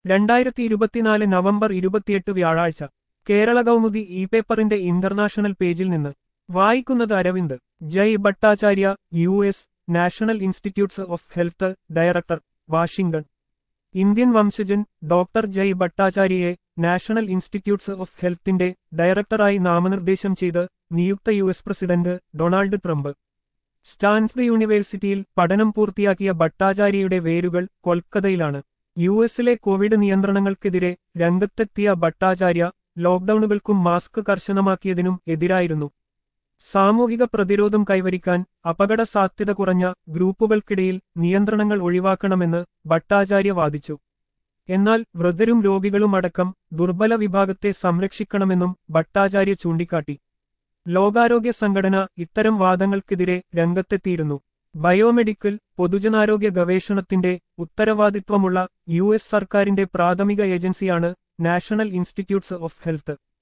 രണ്ടായിരത്തി ഇരുപത്തിനാല് നവംബർ ഇരുപത്തിയെട്ട് വ്യാഴാഴ്ച കേരള കൗമുദി ഇ പേപ്പറിന്റെ ഇന്റർനാഷണൽ പേജിൽ നിന്ന് വായിക്കുന്നത് Aravind Jay Bhattacharya U S national institutes of health director Washington Indian വംശജൻ ഡോക്ടർ ജയ് ഭട്ടാചാര്യയെ നാഷണൽ ഇൻസ്റ്റിറ്റ്യൂട്ട്സ് ഓഫ് ഹെൽത്തിന്റെ ഡയറക്ടറായി നാമനിർദ്ദേശം ചെയ്ത് നിയുക്ത U S president Donald Trump Stanford യൂണിവേഴ്സിറ്റിയിൽ പഠനം പൂർത്തിയാക്കിയ ഭട്ടാചാര്യയുടെ വേരുകൾ കൊൽക്കത്തയിലാണ് യു എസിലെ കോവിഡ് നിയന്ത്രണങ്ങൾക്കെതിരെ രംഗത്തെത്തിയ ഭട്ടാചാര്യ ലോക്ഡൌണുകൾക്കും മാസ്ക് കർശനമാക്കിയതിനും എതിരായിരുന്നു സാമൂഹിക പ്രതിരോധം കൈവരിക്കാൻ അപകട സാധ്യത കുറഞ്ഞ ഗ്രൂപ്പുകൾക്കിടയിൽ നിയന്ത്രണങ്ങൾ ഒഴിവാക്കണമെന്ന് ഭട്ടാചാര്യ വാദിച്ചു എന്നാൽ വൃദ്ധരും രോഗികളുമടക്കം ദുർബല വിഭാഗത്തെ സംരക്ഷിക്കണമെന്നും ഭട്ടാചാര്യ ചൂണ്ടിക്കാട്ടി ലോകാരോഗ്യ സംഘടന ഇത്തരം വാദങ്ങൾക്കെതിരെ രംഗത്തെത്തിയിരുന്നു ബയോമെഡിക്കൽ പൊതുജനാരോഗ്യ ഗവേഷണത്തിന്റെ ഉത്തരവാദിത്വമുള്ള യു എസ് സർക്കാരിന്റെ പ്രാഥമിക ഏജൻസിയാണ് നാഷണൽ ഇൻസ്റ്റിറ്റ്യൂട്ട്സ് ഓഫ് ഹെൽത്ത്